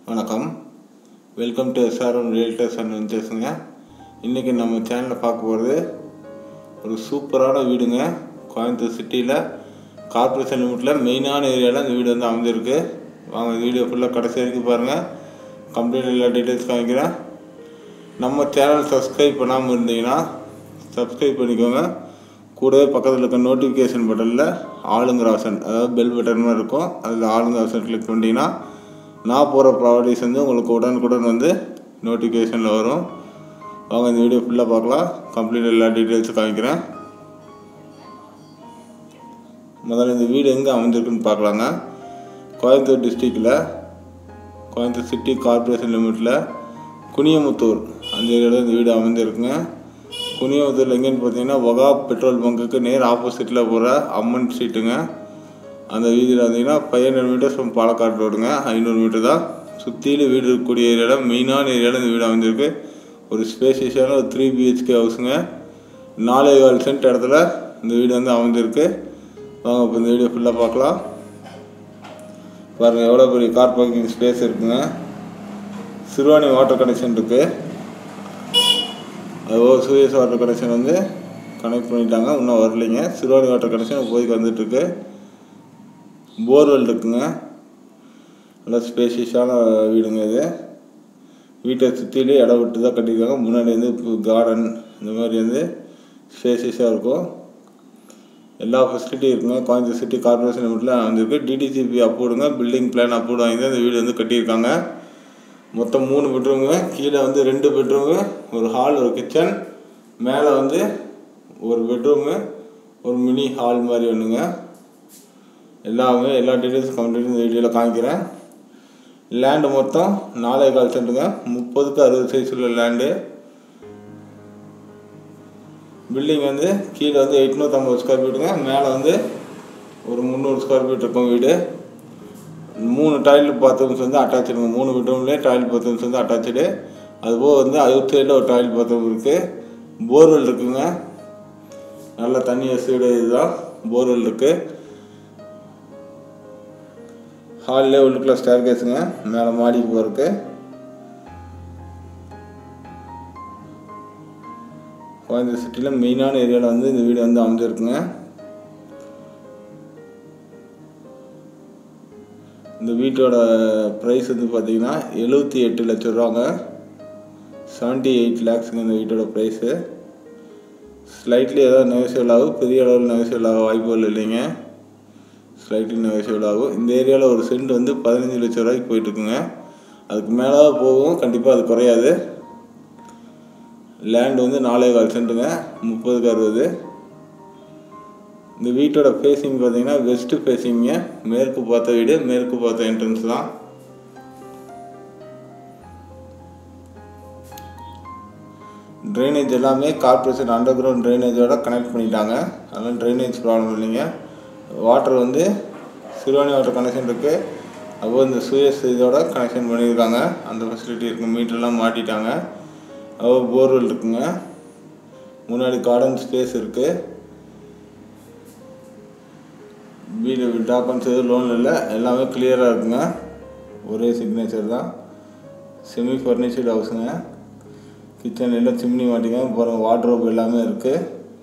வணக்கம் welcome to SRM realtors and வெஞ்சர்ஸுங்க இன்றைக்கி நம்ம சேனலில் பார்க்க போகிறது ஒரு சூப்பரான வீடுங்க கோயம்புத்தூர் சிட்டியில் கார்பரேஷன் லிமிட்டில் மெயினான ஏரியாவில் இந்த வீடு வந்து அமைஞ்சிருக்கு வாங்க இந்த வீடியோ ஃபுல்லாக கடைசி வரைக்கும் பாருங்கள் கம்ப்ளீட் எல்லா டீட்டெயில்ஸ் காமிக்கிறேன் நம்ம சேனல் சப்ஸ்கிரைப் பண்ணாமல் இருந்தீங்கன்னா சப்ஸ்கிரைப் பண்ணிக்கோங்க கூடவே பக்கத்தில் இருக்க நோட்டிஃபிகேஷன் பட்டனில் ஆளுங்கிற ஆப்ஷன் அதாவது பெல் பட்டன் மாதிரி இருக்கும் அதில் ஆளுங்கிற ஆப்ஷன் கிளிக் பண்ணிட்டீங்கன்னா நான் போகிற ப்ராப்பர்ட்டிஸ் வந்து உங்களுக்கு உடனுக்குடன் வந்து நோட்டிஃபிகேஷனில் வரும் வாங்க இந்த வீடியோ ஃபுல்லாக பார்க்கலாம் கம்ப்ளீட் எல்லா டீட்டெயில்ஸும் காமிக்கிறேன் முதல்ல இந்த வீடு எங்கே அமைஞ்சிருக்குன்னு பார்க்கலாங்க கோயம்புத்தூர் டிஸ்ட்ரிக்டில் கோயம்புத்தூர் சிட்டி கார்பரேஷன் லிமிட்டில் குனியமுத்தூர் அந்த ஏரியாவில் இந்த வீடு அமைஞ்சிருக்குங்க குனியமுத்தூர் எங்கேன்னு பார்த்தீங்கன்னா வகா பெட்ரோல் பங்குக்கு நேர் ஆப்போசிட்டில் போகிற அம்மன் ஸ்ட்ரீட்டுங்க அந்த வீதியில் வந்தீங்கன்னா five hundred meters from Palakkad ரோடுங்க ஐநூறு மீட்டர் தான் சுற்றிலும் வீடு இருக்கக்கூடிய ஏரியாவில் மெயினான ஏரியாவில் இந்த வீடு அமைஞ்சிருக்கு ஒரு ஸ்பேசியஸான ஒரு த்ரீ பிஹெச்கே ஹவுஸுங்க நாலே கால் சென்ட் இடத்துல இந்த வீடு வந்து அமைஞ்சிருக்கு வாங்க இப்போ இந்த வீடியோ ஃபுல்லாக பார்க்கலாம் பாருங்கள் எவ்வளோ பெரிய கார் பார்க்கிங் ஸ்பேஸ் இருக்குங்க சிறுவாணி வாட்டர் கனெக்ஷன் இருக்குது அது ஒரு சூரியஸ் வாட்டர் கனெக்ஷன் வந்து கனெக்ட் பண்ணிட்டாங்க இன்னும் வரலைங்க சிறுவாணி வாட்டர் கனெக்ஷன் போய் வந்துட்டுருக்கு போர்வெல் இருக்குங்க நல்லா ஸ்பேஷியஸான வீடுங்க இது வீட்டை சுற்றிலே இடம் விட்டு தான் கட்டியிருக்காங்க முன்னாடி வந்து கார்டன் இந்த மாதிரி வந்து ஸ்பேஷியஸாக இருக்கும் எல்லா ஃபெசிலிட்டியும் இருக்குங்க கோயம்புத்தூர் சிட்டி கார்பரேஷன் லிமிட்டில் வந்திருக்கு டிடிசிபி அப்ரூவ்டுங்க பில்டிங் பிளான் அப்ரூவ் வாங்கி தான் இந்த வீடு வந்து கட்டியிருக்காங்க மொத்தம் மூணு பெட்ரூமுங்க கீழே வந்து ரெண்டு பெட்ரூமு ஒரு ஹால் ஒரு கிச்சன் மேலே வந்து ஒரு பெட்ரூமு ஒரு மினி ஹால் மாதிரி ஒன்றுங்க எல்லாமே எல்லா டீட்டெயில்ஸ் கம்ப்ளீட் இந்த வீடியோவில் காமிக்கிறேன் லேண்டு மொத்தம் நாலே கால் சென்ட்டுங்க முப்பதுக்கு அறுபது சைஸ் உள்ள லேண்டு பில்டிங் வந்து கீழே வந்து எட்நூற்றம்பது ஸ்கொயர் ஃபீட்டுங்க மேலே வந்து ஒரு முந்நூறு ஸ்கொயர் ஃபீட் இருக்கும் வீடு மூணு டாய்லெட் பாத்ரூம்ஸ் வந்து அட்டாச்சுடுங்க மூணு பெட்ரூம்லேயே டாய்லெட் பாத்ரூம்ஸ் வந்து அட்டாச்சு அதுபோக வந்து அவுட் சைடில் ஒரு டாய்லெட் பாத்ரூம் இருக்குது போர்வெல் இருக்குங்க நல்ல தண்ணி வசதியோட இதுதான் போர்வெல் இருக்குது ஹாலில் உள்ளுக்குள்ள ஸ்டேர் கேஸுங்க மேலே மாடி போகிறதுக்கு கோயம்புத்தூர் சிட்டியில் மெயினான ஏரியாவில் வந்து இந்த வீடு வந்து அமைஞ்சிருக்குங்க இந்த வீட்டோட ப்ரைஸ் வந்து பார்த்தீங்கன்னா எழுபத்தி எட்டு லட்ச ரூபாங்க செவன்ட்டி எயிட் லேக்ஸுங்க இந்த வீட்டோட ப்ரைஸு ஸ்லைட்லி ஏதாவது நெகோசியபிள் ஆகும் பெரிய அளவில் நெகோசியபிள் ஆக வாய்ப்புகள் இல்லைங்க ஸ்லைட்லி நெகோசியபிள் ஆகும் இந்த ஏரியாவில் ஒரு சென்ட் வந்து பதினஞ்சு லட்ச ரூபாய்க்கு போயிட்டுருக்குங்க அதுக்கு மேலே போகும் கண்டிப்பாக அது குறையாது லேண்ட் வந்து நாலே கால் சென்ட்டுங்க முப்பதுக்கு அறுபது இந்த வீட்டோட ஃபேஸிங் பார்த்தீங்கன்னா வெஸ்ட்டு ஃபேஸிங்க மேற்கு பார்த்த வீடு மேற்கு பார்த்த என்ட்ரன்ஸ் தான் ட்ரைனேஜ் எல்லாமே கார்பரேஷன் அண்டர் கிரவுண்ட் ட்ரைனேஜோட கனெக்ட் பண்ணிட்டாங்க அதனால் ட்ரைனேஜ் ப்ராப்ளம் இல்லைங்க வாட்டர் வந்து சிறுவாணி வாட்டர் கனெக்ஷன் இருக்குது அப்போ இந்த சுயஸ் இதோட கனெக்ஷன் பண்ணியிருக்காங்க அந்த ஃபெசிலிட்டி இருக்குது மீட்டர்லாம் மாட்டிட்டாங்க அப்போ போர்வெல் இருக்குங்க முன்னாடி கார்டன் ஸ்பேஸ் இருக்குது வீடு டாக்குமெண்ட்ஸ் எதுவும் லோன் இல்லை எல்லாமே கிளியராக இருக்குங்க ஒரே சிக்னேச்சர் தான் செமி ஃபர்னிச்சர்டு ஹவுஸுங்க கிச்சன் எல்லாம் சிம்னி மாட்டிங்க அப்புறம் வாட்ரோப் எல்லாமே இருக்குது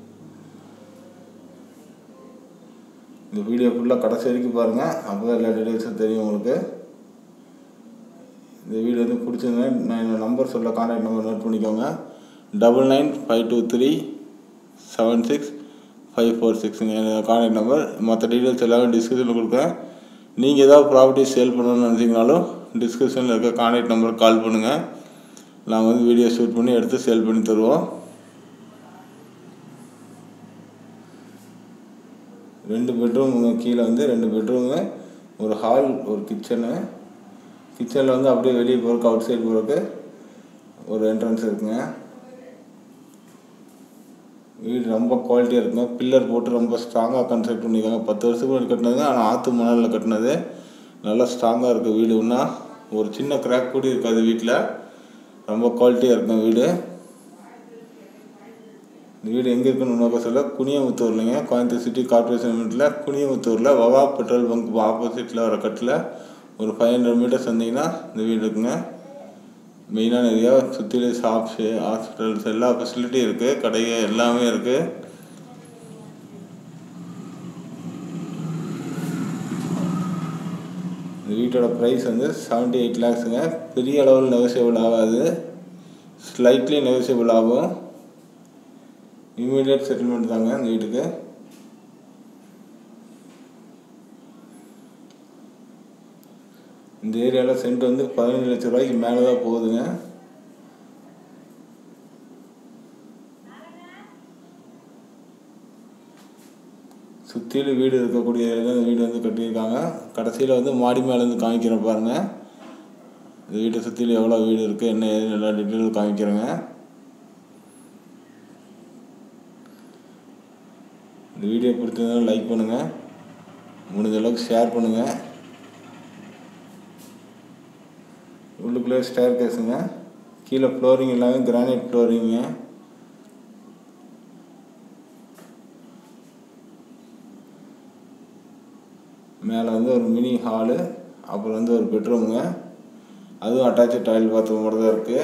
இந்த வீடியோ ஃபுல்லாக கடைசி வரைக்கும் பாருங்கள் அப்போ தான் எல்லா டீட்டெயில்ஸும் தெரியும் உங்களுக்கு இந்த வீடியோ வந்து பிடிச்சிருந்தா நான் என்னோடய நம்பர் சொல்ல கான்டாக்ட் நம்பர் நோட் பண்ணிக்கோங்க double nine five two three seven six five four சிக்ஸுங்க என்னோடய கான்டாக்ட் நம்பர் மற்ற டீட்டெயில்ஸ் எல்லாமே டிஸ்கிரிப்ஷனில் கொடுக்குறேன் நீங்கள் ஏதாவது ப்ராப்பர்ட்டி சேல் பண்ணணும்னு நினச்சிங்கனாலும் டிஸ்கிரிப்ஷனில் இருக்க கான்டாக்ட் நம்பருக்கு கால் பண்ணுங்கள் நாங்கள் வந்து வீடியோ ஷூட் பண்ணி எடுத்து சேல் பண்ணி தருவோம் ரெண்டு பெட்ரூமுங்க கீழே வந்து ரெண்டு பெட்ரூமு ஒரு ஹால் ஒரு கிச்சனு கிச்சனில் வந்து அப்படியே வெளியே போகிறக்கு அவுட் சைடு போகிறக்கு ஒரு என்ட்ரன்ஸ் இருக்குங்க வீடு ரொம்ப குவாலிட்டியாக இருக்குங்க பில்லர் போட்டு ரொம்ப ஸ்ட்ராங்காக கன்ஸ்ட்ரக்ட் பண்ணியிருக்காங்க பத்து வருஷத்துக்கு முன்னாடி கட்டினதுங்க ஆனால் ஆற்று மணலில் கட்டினது நல்லா ஸ்ட்ராங்காக இருக்குது வீடு இன்னும் ஒரு சின்ன கிராக் கூட இருக்காது வீட்டில் ரொம்ப குவாலிட்டியாக இருக்கும் வீடு இந்த வீடு எங்கே இருக்குன்னு நோக்க சொல்ல குனியமுத்தூர்லைங்க கோயம்புத்தூர் சிட்டி கார்பரேஷன் லிமிட்டில் குனியமுத்தூரில் வவா பெட்ரோல் பங்க் ஆப்போசிட்டில் வர கட்டில் ஒரு ஃபைவ் ஹண்ட்ரட் மீட்டர்ஸ் வந்தீங்கன்னா இந்த வீடு இருக்குங்க மெயினான ஏரியா சுற்றிலும் ஷாப்ஸு ஹாஸ்பிட்டல்ஸ் எல்லா ஃபெசிலிட்டியும் இருக்குது கடைங்க எல்லாமே இருக்குது இந்த வீட்டோட ப்ரைஸ் வந்து செவன்ட்டி எயிட் லேக்ஸுங்க பெரிய அளவில் நெகோசியபிள் ஆகாது ஸ்லைட்லி நெகோசியபிள் ஆகும் இமீடியட் செட்டில்மெண்ட் தாங்க இந்த வீட்டுக்கு இந்த ஏரியாவில் சென்ட் வந்து பதினஞ்சு லட்ச ரூபாய்க்கு மேலே தான் போகுதுங்க சுற்றிலும் வீடு இருக்கக்கூடிய ஏரியாவில் இந்த வீடு வந்து கட்டியிருக்காங்க கடைசியில் வந்து மாடி மேலேருந்து காமிக்கிறேன் பாருங்கள் இந்த வீட்டை சுற்றிலும் எவ்வளோ வீடு இருக்குது என்ன ஏதுன்னு எல்லா டீட்டெயிலும் காமிக்கிறேங்க இந்த வீடியோ பிடிச்சிருந்தாலும் லைக் பண்ணுங்கள் முடிஞ்ச அளவுக்கு ஷேர் பண்ணுங்கள் உள்ளுக்குள்ளே ஸ்டேர் கேஸுங்க கீழே ஃப்ளோரிங் எல்லாமே கிரானைட் ஃப்ளோரிங்க மேலே வந்து ஒரு மினி ஹாலு அப்புறம் வந்து ஒரு பெட்ரூமுங்க அதுவும் அட்டாச்சு டாய்லெட் பாத்ரூம் மட்டும் தான் இருக்குது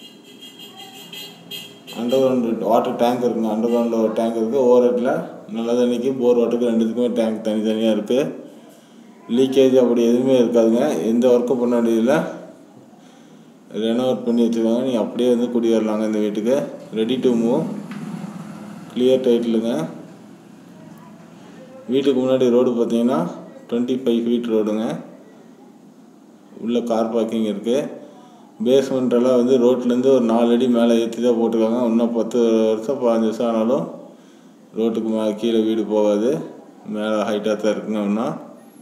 அண்டர் கிரவுண்டு வாட்டர் டேங்க் இருக்குங்க அண்டர் கிரவுண்டில் ஒரு டேங்க் இருக்குது ஓவர் ஹெட்டில் நல்ல தண்ணிக்கு போர் வாட்டருக்கு ரெண்டுத்துக்குமே டேங்க் தனித்தனியாக இருக்குது லீக்கேஜ் அப்படி எதுவுமே இருக்காதுங்க எந்த ஒர்க்கும் பண்ண வேண்டியதில்லை ரெனோவேட் பண்ணி வச்சுருக்காங்க நீங்கள் அப்படியே வந்து குடியேறலாங்க இந்த வீட்டுக்கு ரெடி டு மூவ் கிளியர் டைட்டிலுங்க வீட்டுக்கு முன்னாடி ரோடு பார்த்தீங்கன்னா டுவெண்ட்டி ஃபைவ் ஃபீட் ரோடுங்க உள்ள கார் பார்க்கிங் இருக்குது பேஸ்மெண்ட் எல்லாம் வந்து ரோட்லேருந்து ஒரு நாலு அடி மேலே ஏற்றி தான் போட்டிருக்காங்க இன்னும் பத்து வருஷம் பதினஞ்சு வருஷம் ஆனாலும் ரோட்டுக்கு மே கீழே வீடு போகாது மேலே ஹைட்டாக தான் இருக்குங்க இன்னும்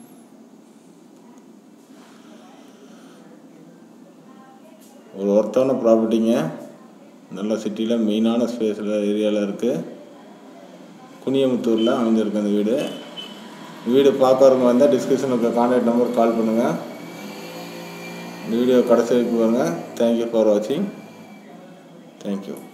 ஒரு ஒர்த்தான ப்ராப்பர்ட்டிங்க நல்ல சிட்டியில் மெயினான ஸ்பேஸில் ஏரியாவில் இருக்குது குனியமுத்தூரில் அமைஞ்சிருக்கு அந்த வீடு வீடு பார்க்குறவங்க வந்தால் டிஸ்கிரிப்ஷனுக்கு கான்டாக்ட் நம்பர் கால் பண்ணுங்கள் இந்த வீடியோ கடைசி வரைக்கும் பாருங்கள் தேங்க்யூ ஃபார் வாட்சிங் தேங்க்யூ